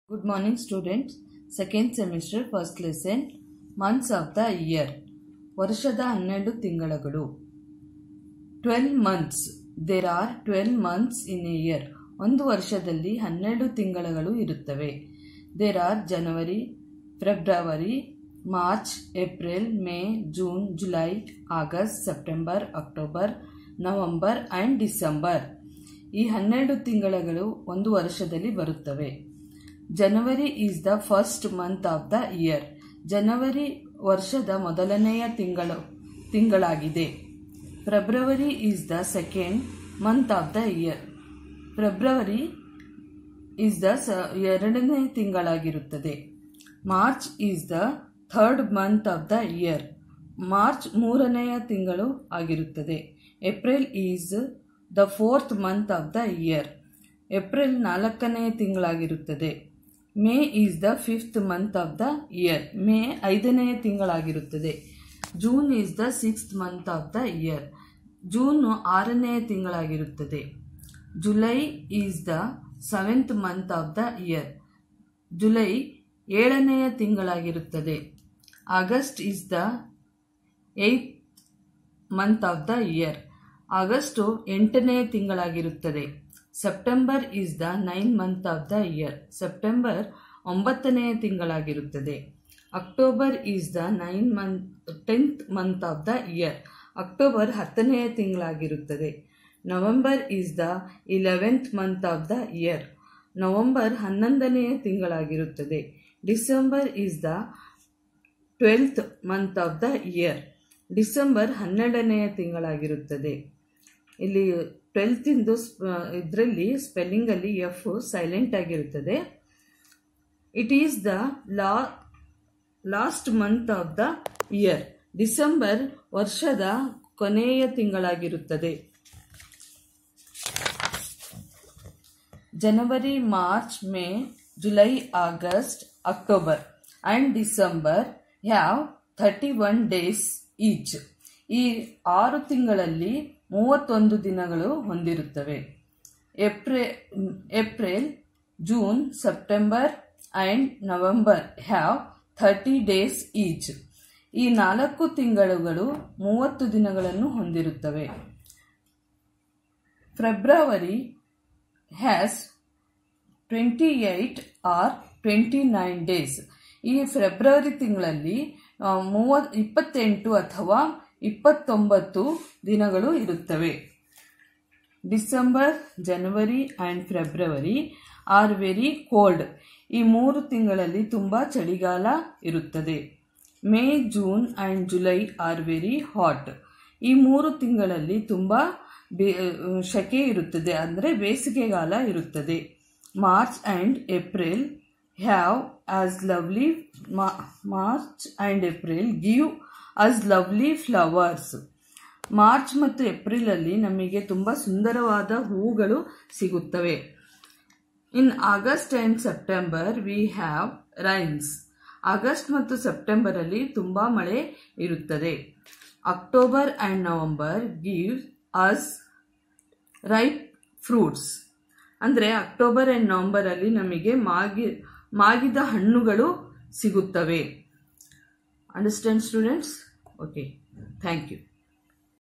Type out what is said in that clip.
Good morning, students. Second semester, first lesson. Months of the year. ವರ್ಷದ ಹನ್ನೆರಡು ತಿಂಗಳುಗಳು twelve months there are twelve months in a year ಒಂದು ವರ್ಷದಲ್ಲಿ ಹನ್ನೆರಡು ತಿಂಗಳುಗಳು ಇರುತ್ತವೆ there are January February March April May June July August September October November and December ಈ ಹನ್ನೆರಡು ತಿಂಗಳುಗಳು ಒಂದು ವರ್ಷದಲ್ಲಿ ಬರುತ್ತವೆ January is the first month of the year ಜನವರಿ ವರ್ಷದ ಮೊದಲನೆಯ ತಿಂಗಳು ತಿಂಗಳಾಗಿದೆ February is the second month of the year February is the ಸ ಎರಡನೇ ತಿಂಗಳಾಗಿರುತ್ತದೆ March is the third month of the year ಮಾರ್ಚ್ ಮೂರನೆಯ ತಿಂಗಳು ಆಗಿರುತ್ತದೆ April is the fourth month of the year ಏಪ್ರಿಲ್ ನಾಲ್ಕನೆಯ ತಿಂಗಳಾಗಿರುತ್ತದೆ May is the fifth month of the year ಮೇ ಐದನೆಯ ತಿಂಗಳಾಗಿರುತ್ತದೆ June is the sixth month of the year ಜೂನ್ ಆರನೆಯ ತಿಂಗಳಾಗಿರುತ್ತದೆ July is the seventh month of the year ಜುಲೈ ಏಳನೆಯ ತಿಂಗಳಾಗಿರುತ್ತದೆ August is the eighth month of the year ಆಗಸ್ಟು ಎಂಟನೆಯ ತಿಂಗಳಾಗಿರುತ್ತದೆ September is the nine month of the year ಸೆಪ್ಟೆಂಬರ್ ಒಂಬತ್ತನೆಯ ತಿಂಗಳಾಗಿರುತ್ತದೆ October is the nine month tenth month of the year ಅಕ್ಟೋಬರ್ ಹತ್ತನೆಯ ತಿಂಗಳಾಗಿರುತ್ತದೆ November is the eleventh month of the year ನವೆಂಬರ್ ಹನ್ನೊಂದನೆಯ ತಿಂಗಳಾಗಿರುತ್ತದೆ December is the twelfth month of the year ಡಿಸೆಂಬರ್ ಹನ್ನೆರಡನೆಯ ತಿಂಗಳಾಗಿರುತ್ತದೆ ಇಲ್ಲಿ ಟ್ವೆಲ್ತಿಂದು ಇದರಲ್ಲಿ ಸ್ಪೆಲ್ಲಿಂಗಲ್ಲಿ ಎಫ್ ಸೈಲೆಂಟ್ ಆಗಿರುತ್ತದೆ ಇಟ್ ಈಸ್ ದ ಲಾ last month of the year ಡಿಸೆಂಬರ್ ವರ್ಷದ ಕೊನೆಯ ತಿಂಗಳಾಗಿರುತ್ತದೆ January March May July August October and December have thirty one days each ಈ ಆರು ತಿಂಗಳಲ್ಲಿ ಮೂವತ್ತೊಂದು ದಿನಗಳು ಹೊಂದಿರುತ್ತವೆ ಏಪ್ರಿ April June September and November have thirty days each ಈ ನಾಲ್ಕು ತಿಂಗಳುಗಳು ಮೂವತ್ತು ದಿನಗಳನ್ನು ಹೊಂದಿರುತ್ತವೆ February has twenty eight or twenty nine days ಈ ಫೆಬ್ರವರಿ ತಿಂಗಳಲ್ಲಿ ಮೂವತ್ ಇಪ್ಪತ್ತೆಂಟು ಅಥವಾ ಇಪ್ಪತ್ತೊಂಬತ್ತು ದಿನಗಳು ಇರುತ್ತವೆ December January and February are very cold ಈ ಮೂರು ತಿಂಗಳಲ್ಲಿ ತುಂಬ ಚಳಿಗಾಲ ಇರುತ್ತದೆ May June and July are very hot ಈ ಮೂರು ತಿಂಗಳಲ್ಲಿ ತುಂಬ ಬೇ ಶೆಕೆ ಇರುತ್ತದೆ ಅಂದರೆ ಬೇಸಿಗೆಗಾಲ ಇರುತ್ತದೆ March and April have us lovely March and April give us lovely flowers ಮಾರ್ಚ್ ಮತ್ತು ಏಪ್ರಿಲಲ್ಲಿ ನಮಗೆ ತುಂಬ ಸುಂದರವಾದ ಹೂಗಳು ಸಿಗುತ್ತವೆ in August and September we have rains ಆಗಸ್ಟ್ ಮತ್ತು ಸೆಪ್ಟೆಂಬರಲ್ಲಿ ತುಂಬ ಮಳೆ ಇರುತ್ತದೆ October and November give us ripe fruits ಅಂದರೆ ಅಕ್ಟೋಬರ್ ಆ್ಯಂಡ್ ನವಂಬರಲ್ಲಿ ನಮಗೆ ಮಾಗಿ ಮಾಗಿದ ಹಣ್ಣುಗಳು ಸಿಗುತ್ತವೆ understand students okay thank you